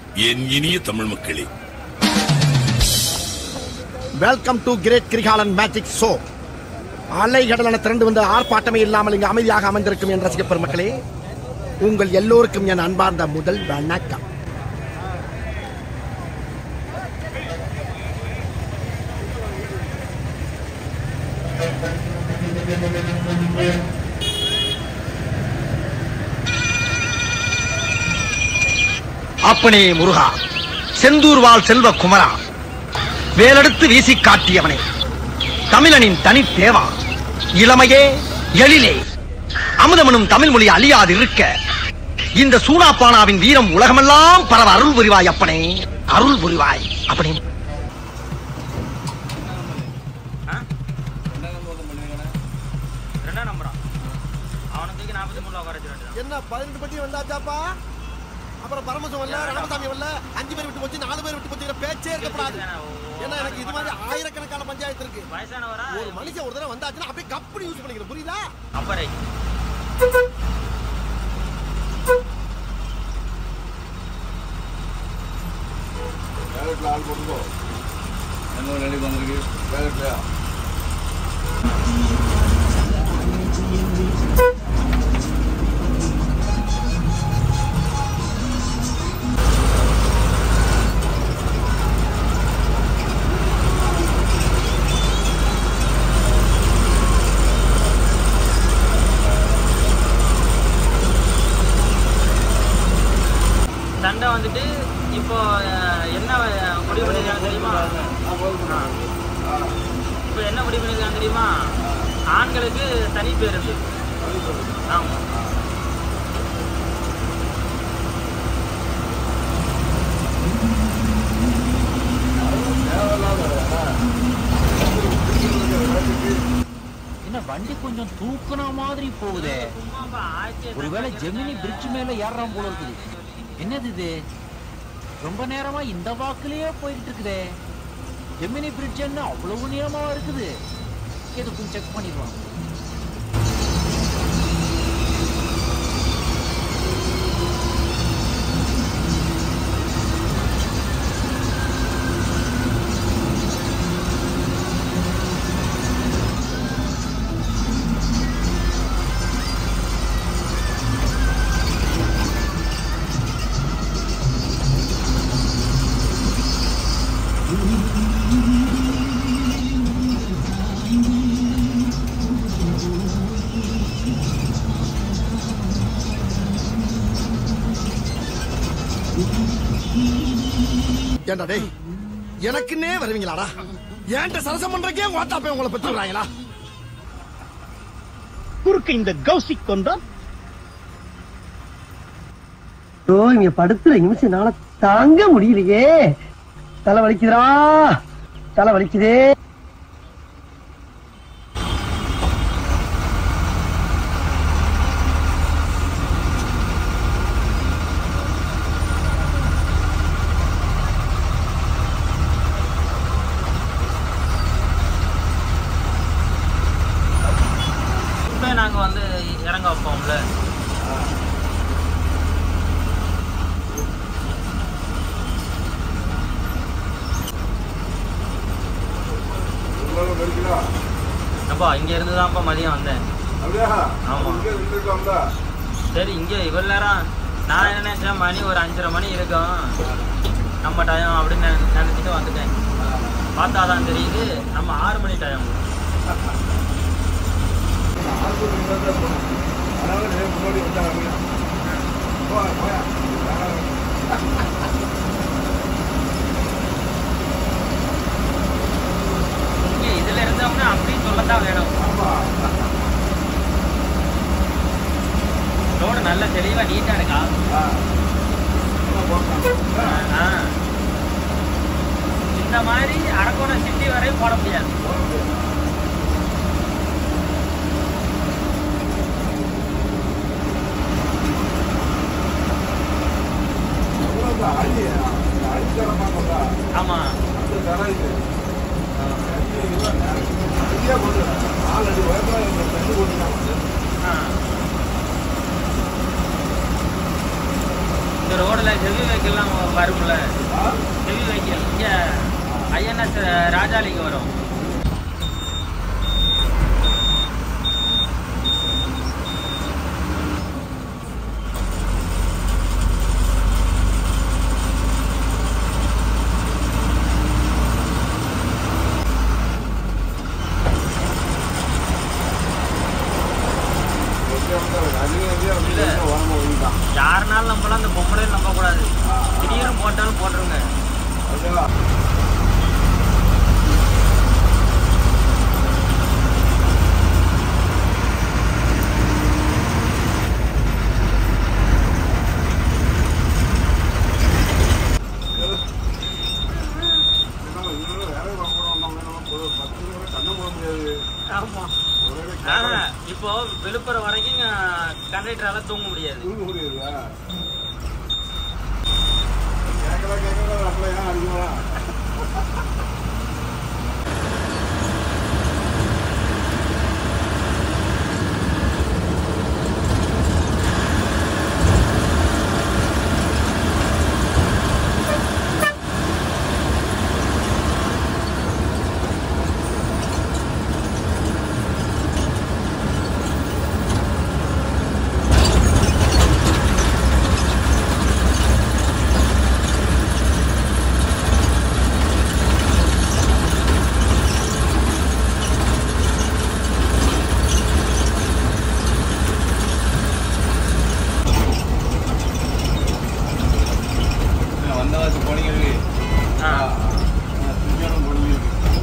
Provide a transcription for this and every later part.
என் இனிய தமிழ் மக்களே welcome to great Kirikalan magic show அலை கடலான திரண்டு வந்து ஆர்ப்பாட்டமே இல்லாமல் இங்கு அமைதியாக அமர்ந்திருக்கும் என் ரசிக பெருமக்களே உங்கள் எல்லோருக்கும் என் அன்பார்ந்த முதல் வணக்கம் அப்பனே முருகா செந்தூர் வாழ் செல்வ குமரா வேலெடுத்து வீசி காட்டியவனே தமிழனின் தனி தேவா இளமையே எழிலே அமுதமனும் தமிழ் மொழி அழியாது இருக்க இந்த சூனாப்பானாவின் வீரம் உலகமெல்லாம் பரவ அருள் புரிவாய் அப்பனே அருள் புரிவாய் அப்பனே ரெண்டாம் நம்பரா அவனை தூக்கி நாற்பத்தி மூணுல உட்கார வச்சு வேண்டியதான் என்ன பதினெட்டு பட்டி வந்தாச்சாப்பா அப்புறம் பரமசம் வரல ராமசாமி வரல அஞ்சு பேர் விட்டு போச்சு நாலு பேர் விட்டு போச்சுங்கிற பேச்சே இருக்கப்படாது ஏன்னா எனக்கு இது மாதிரி ஆயிரக்கணக்கான பஞ்சாயத்து இருக்கு வயசானவரா ஒரு மனுஷன் ஒரு தடவை வந்தாச்சுன்னா அப்படியே கப்படி யூஸ் பண்ணிக்கிறேன் புரியுதா அப்பரை வேலட்ல ஆள் போட்டுக்கோ என்ன ரெடி வந்திருக்கு வேலட்லையா சண்டை வந்துட்டு இப்போ அஹ், என்ன அஹ், முடிவு பண்ணிருக்காங்க தெரியுமா ஆ. இப்போ என்ன முடிவு பண்ணிருக்காங்க தெரியுமா ஆண்களுக்கு தனி பேருந்து ஆமா என்ன வண்டி கொஞ்சம் தூக்குன மாதிரி போகுதே சும்மாப்பா, ஆட்சியை ஒருவேளை தட்டி ஜெமினி வச்சுட்டாங்க. பிரிட்ஜ் மேல ஏறான் போல இருக்குது என்னது இது ரொம்ப நேரமா இந்த வாக்குலயே போயிட்டு இருக்குதே ஜெமினி பிரிட்ஜ் என்ன அவ்வளவு நீளமா இருக்குது எதுக்கும் செக் பண்ணிடுவாங்க ஏண்டா டேய் எனக்குன்னே வருவீங்களாடா ஏன்ட்ட சரசம் பண்றக்கே ஓட்டாப்பே உங்களை பெற்று விடுறாங்களா குறுக்கு இந்த கௌசிக் கொண்டா ஓ இங்க படுத்துற நிமிஷம்னால தாங்க முடியலையே தலை வலிக்குதுடா தலை வலிக்குதே இப்போ நாங்க வந்து இறங்க வைப்போம்ல உங்களால மெடிக்கலா அப்பா இங்க இருந்து தான்ப்பா மதியம் வந்தேன் அப்படியா ஆமா. இங்கே இருந்துருக்கோம்ல சரி இங்கே இவ்வளவு நேரம் நான் என்ன நினைச்சேன் மணி ஒரு அஞ்சரை மணி இருக்கும் நம்ம டைம் அப்படின்னு நினை- நினைச்சிட்டு வந்துட்டேன் பார்த்தா தான் தெரியுது நம்ம ஆறு மணி டைம் ஆஸ்பத்திரி இருந்தா தான் போகணும் அதனால நிறைய முன்னாடி வந்தாங்க போயா போயா இங்கே இதுல இருந்தோம்னா அப்படின்னு சொல்லத்தான் வேணும் ரோடு நல்ல தெளிவா நீட்டா இருக்கா ஆ. இந்த மாதிரி அரக்கோணம் சிட்டி வரையும் போட முடியாது அவ்வளோதான் அடி அடித்தரமானதா ஆமா அந்த தடை இது ஐயா கொண்டு நாலு அடி உயரத்தில் தண்ணி போட்டுருக்காங்க ஆ. இந்த ரோடில் ஹெவி வெஹிக்கிள்லாம் வரும்ல ஹெவி வெஹிக்கிள் இங்கே ஐஎன்எஸ் ராஜாலிக்கு வரும் இல்ல. யாருனாலும் நம்பலாம் அந்த பொம்பளையும் நம்பக்கூடாது திடீர்னு போட்டாலும் போட்டுருங்க ஆமா ஆஹா, இப்போ விழுப்புரம் வரைக்கும் கண்டக்டரால தூங்க முடியாது வந்தவாசி போனீங்க ஆ. திரும்பியான போனீங்க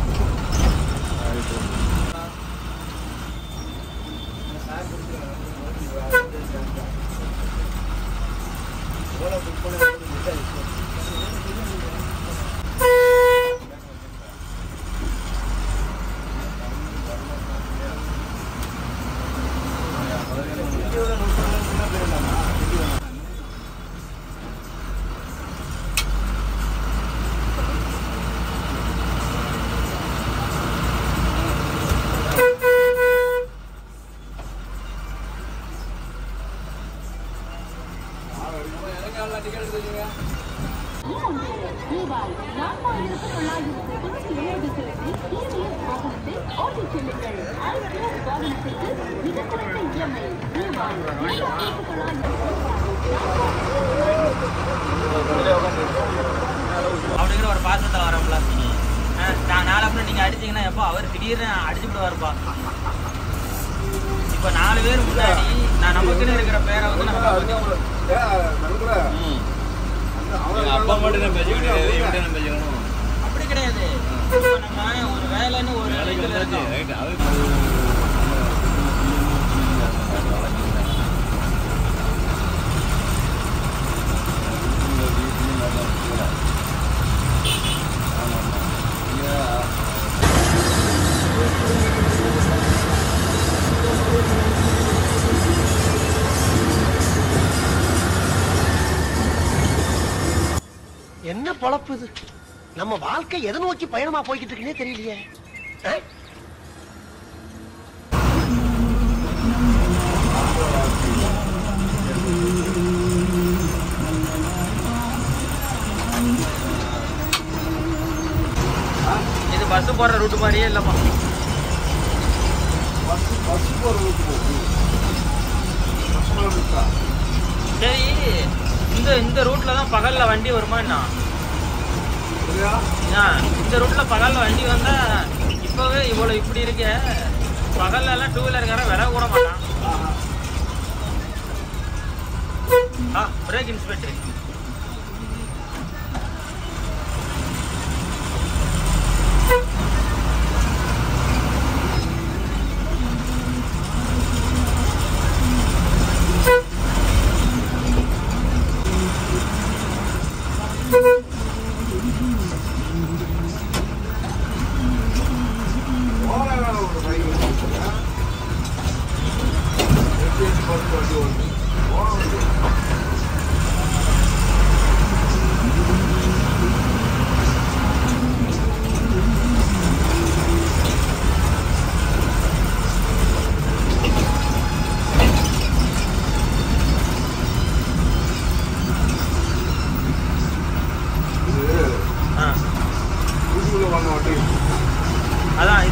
ரூபாய் நான்காயிரத்து தொள்ளாயிரத்து தொண்ணூற்றி ஏழு செலுத்தி டிவிஎஸ் வாகனத்தை ஓட்டிச் செல்லுங்கள் ஐபிஎஸ் வாகனத்திற்கு மிக குறைந்த இஎம்ஐ ரூபாய் இரண்டாயிரத்து தொள்ளாயிரத்து அப்படிங்கிற ஒரு பாசத்தில் வரோம்ல ஆ, நான் நாலு அப்புறம் நீங்கள் அடிச்சீங்கன்னா எப்போ அவர் திடீர்னு அடிச்சுட்டு வருப்பா இப்போ நாலு பேர் முன்னாடி நான் நமக்குன்னு இருக்கிற பேரை வந்து நம்ம அப்பா மட்டும் நான் பேச கிடையாது இவன்ட்ட நான் பேசணும் அப்படி கிடையாது இப்போ நம்ம ஒரு வேலைன்னு ஒரு இடத்துல இருக்கோம் ரைட் அது என்ன பொழப்பு இது நம்ம வாழ்க்கை எதை நோக்கி பயணமா போய்கிட்டு இருக்குன்னே தெரியலையே ஆ? இது பஸ் போடுற ரூட் மாதிரியே இல்லைப்பா பஸ் பஸ் போகிறது பஸ் இருக்கா சரி இந்த இந்த ரூட்ல தான் பகல்ல வண்டி வருமா என்ன சரியா ஆ, இந்த ரூட்ல பகல்ல வண்டி வந்தா இப்பவே இவ்வளவு இப்படி இருக்க பகல்ல எல்லாம் டூ வீலர்காரன் விலை கூட மாட்டான் ஆ பிரேக் இன்ஸ்பெக்டர் ஓர ஒரு பைக் எட்டு எட்டு பத்து வண்டி ஓடுது ஓர வண்டி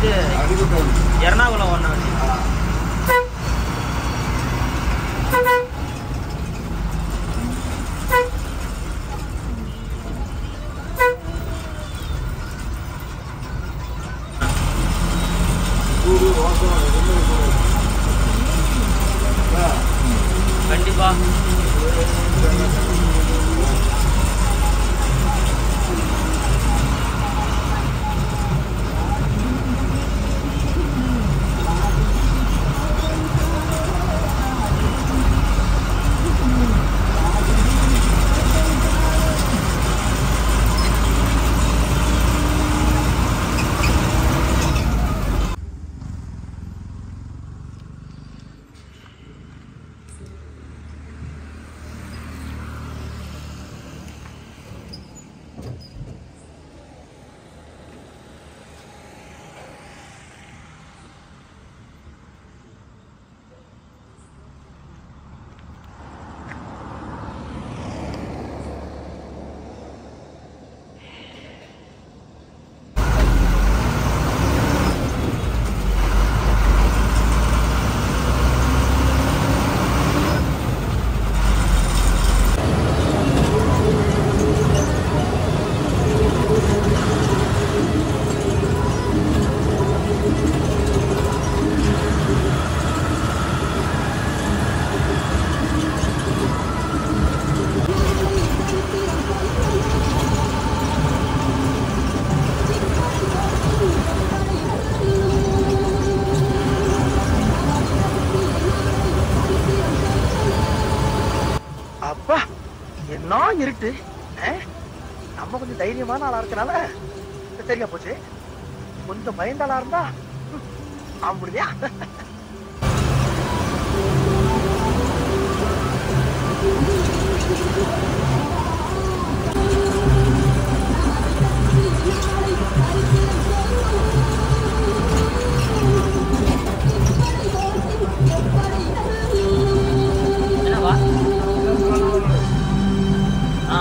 இது அடிக்கட்டும் எர்ணாகுளம் ஒன்று வண்டி சூடு வாசம் ரெண்டுமே இருக்கணும். ஆ, கண்டிப்பா அப்பா என்ன இருட்டு ஆ? நம்ம கொஞ்சம் தைரியமான ஆளா இருக்கனால இது சரியா போச்சு கொஞ்சம் பயந்த ஆளா இருந்தா ம், ஆம்பிடுதியா என்னவா ஆ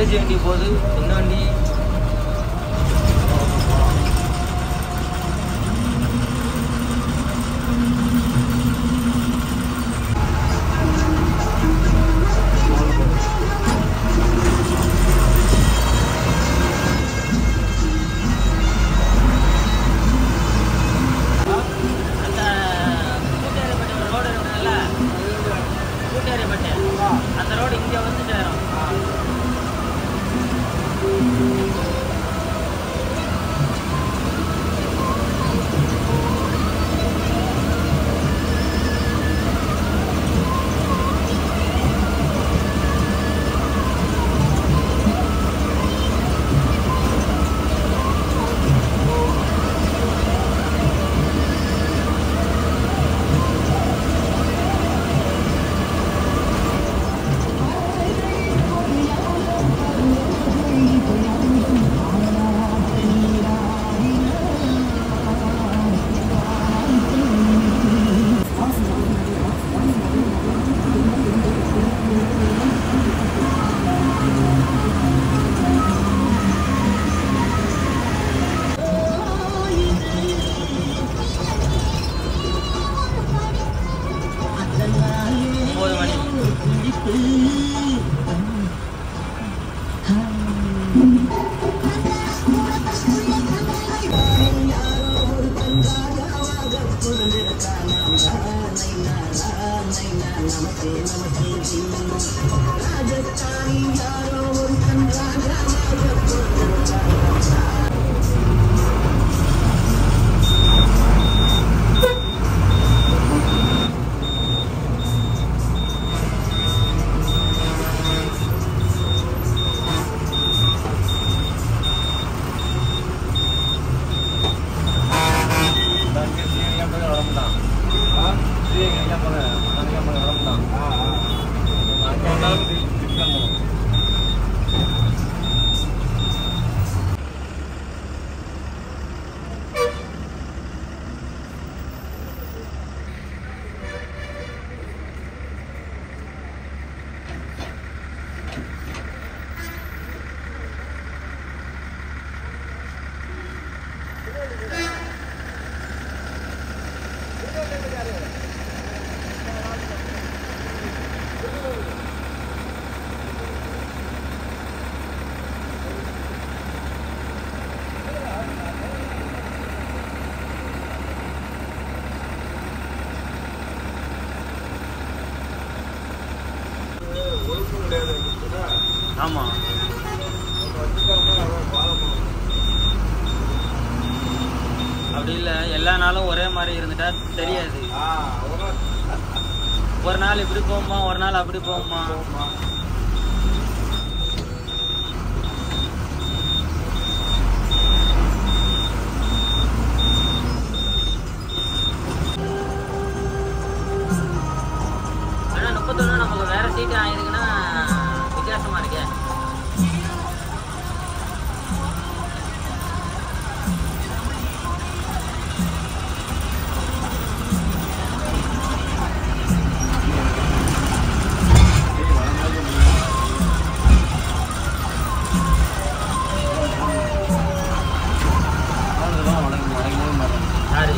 ஏசி வண்டி போகுது என்ன வண்டி அந்த கூட்டேரியப்பட்ட ஒரு ரோடு இருக்குதுல்ல கூட்டேரியப்பட்டு அந்த ரோடு இங்கே வந்து சேரும் ஒம்பது மணி ஆமா அப்படி இல்லை எல்லா நாளும் ஒரே மாதிரி இருந்துட்டா தெரியாது ஒரு நாள் இப்படி போகுமா ஒரு நாள் அப்படி போகுமா ஆனா முப்பத்தொன்னு நமக்கு வேற சீட்டு ஆயிருக்குன்னா வித்தியாசமா இருக்கே யாரு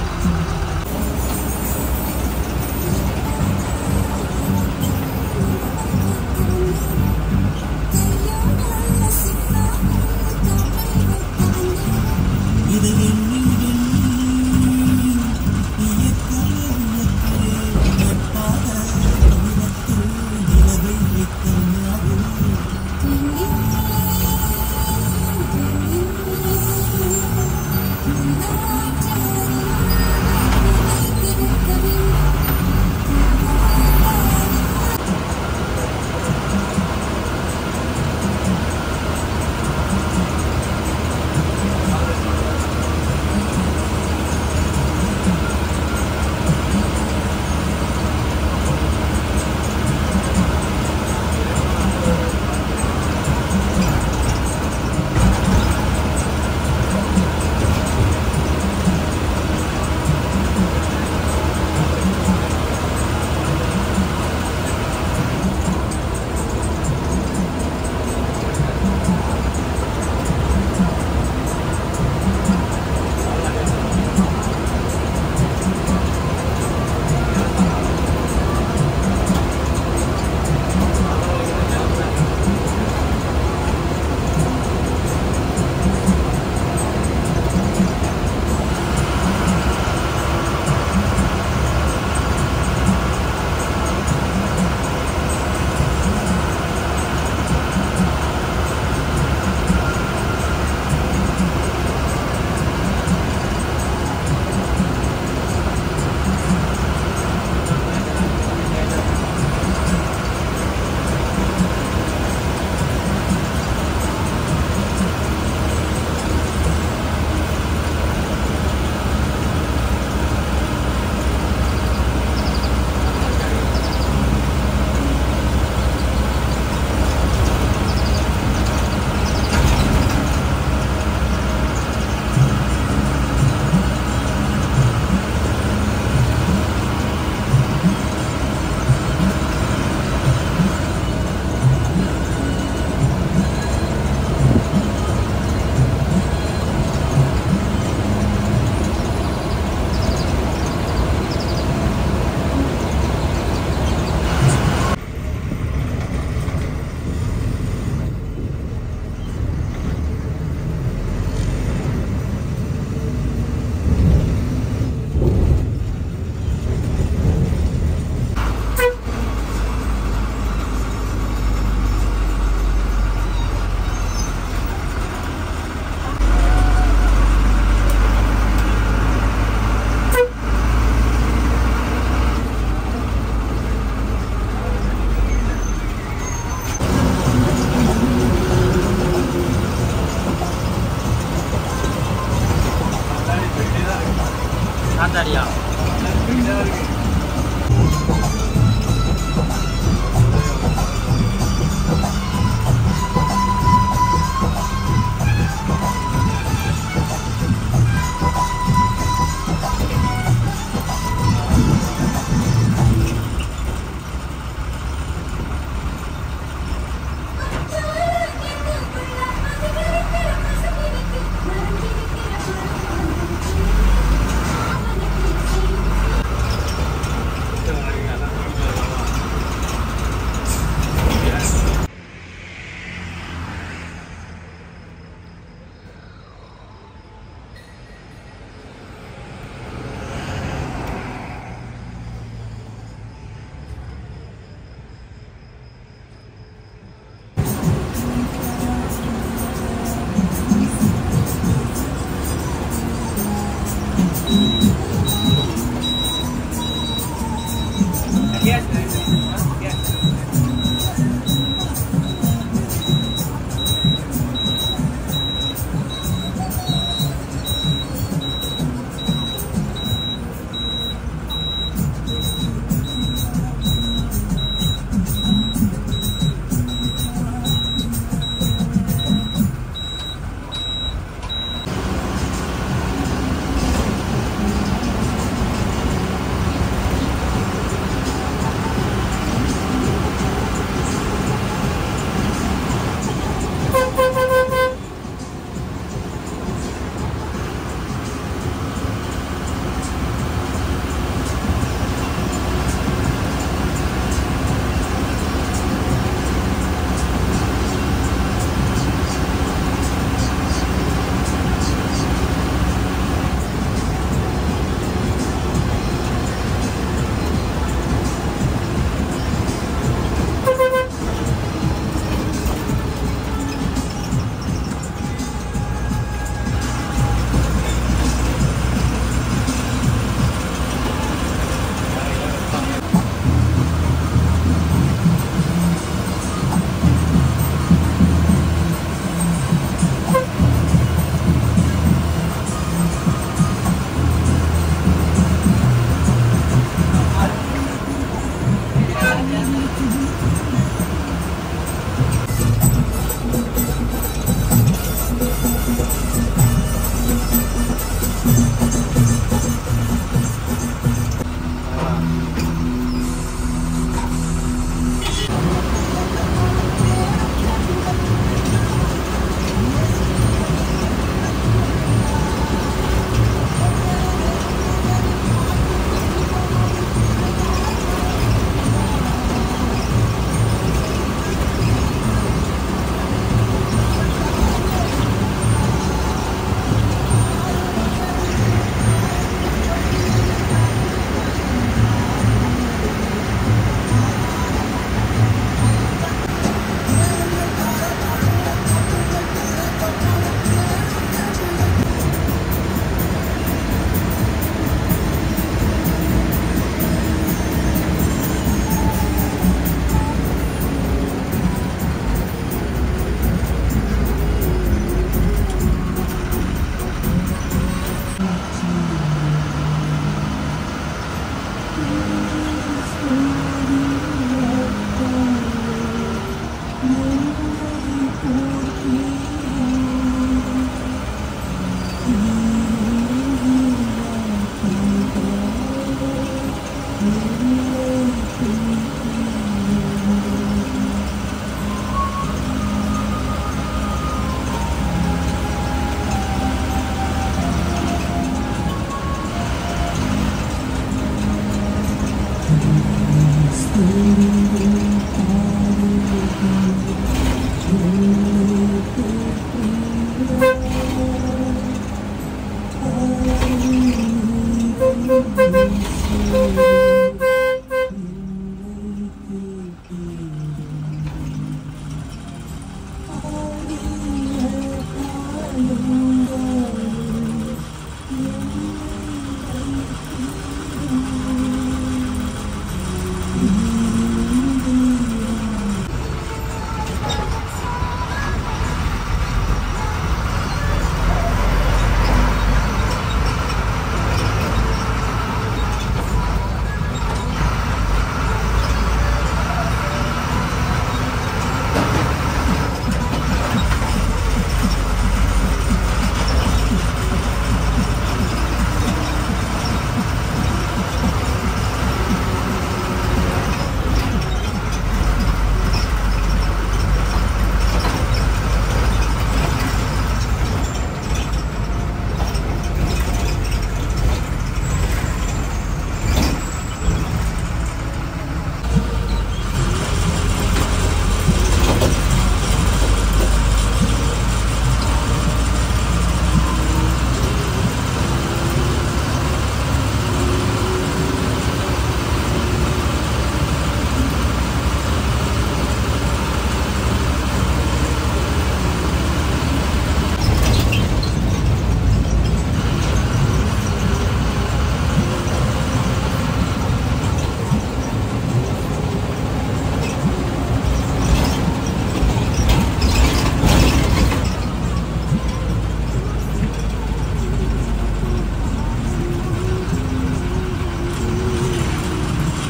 Thank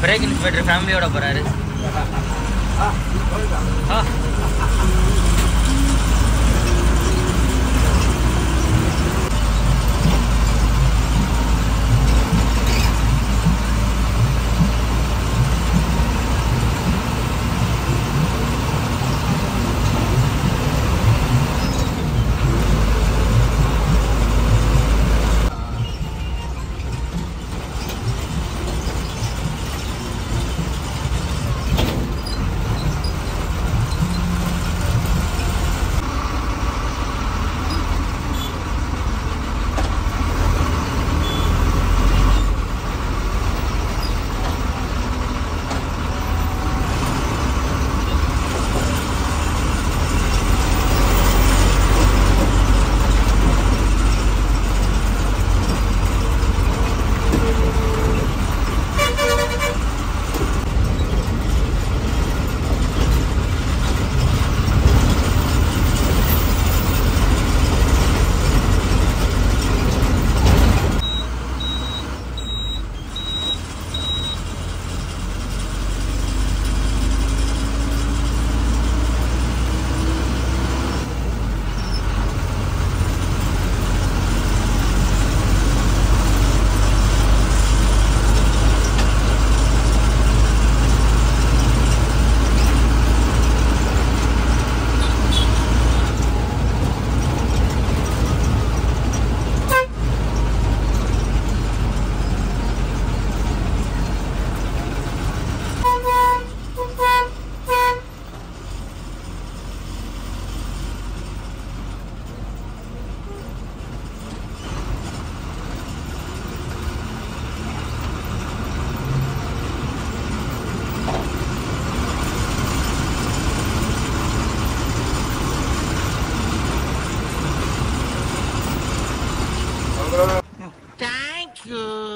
பிரேக் இன்ஸ்பெக்டர் ஃபேமிலியோட போறாரு ஆ தேங்க்யூ